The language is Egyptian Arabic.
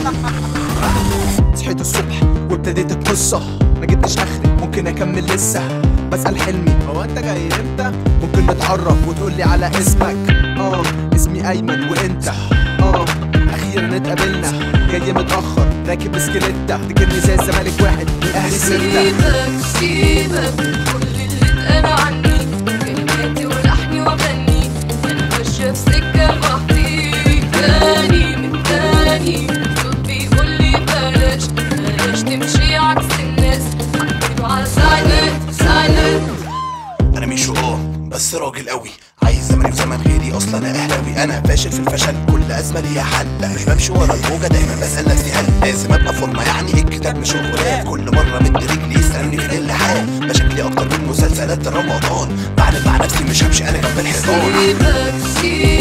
صحيت الصبح وابتديت القصة ما جبتش اخري ممكن اكمل لسه بسأل حلمي هو انت جاي امتى ممكن نتعرف وتقولي على اسمك اه اسمي ايمن وانت اه اخيرا اتقابلنا جاي متأخر راكب بسكليتة تجيبني زي الزمالك واحد والاهلي ستة سيبك سيبك كل اللي اتقال عني كلماتي ولحني واغني انا ماشيه في سكه لوحدي تاني من تاني صوت بيقول لي بلاش بلاش تمشي عكس الناس حطيته على سايلنت سايلنت انا مش اه بس راجل قوي عايز زمني وزمن غيري اصلا انا اهلاوي انا فاشل في الفشل كل ازمه ليها حل مش بمشي ورا الموجه دايما بسال نفسي هل لازم ابقى فورمه يعني الكتاب مش غلاف كل مره مد رجلي يسالني في اللي حال مشاكلي اكتر من مسلسلات رمضان بعد مع نفسي مش همشي انا جنب الحيطان سيبك سيبك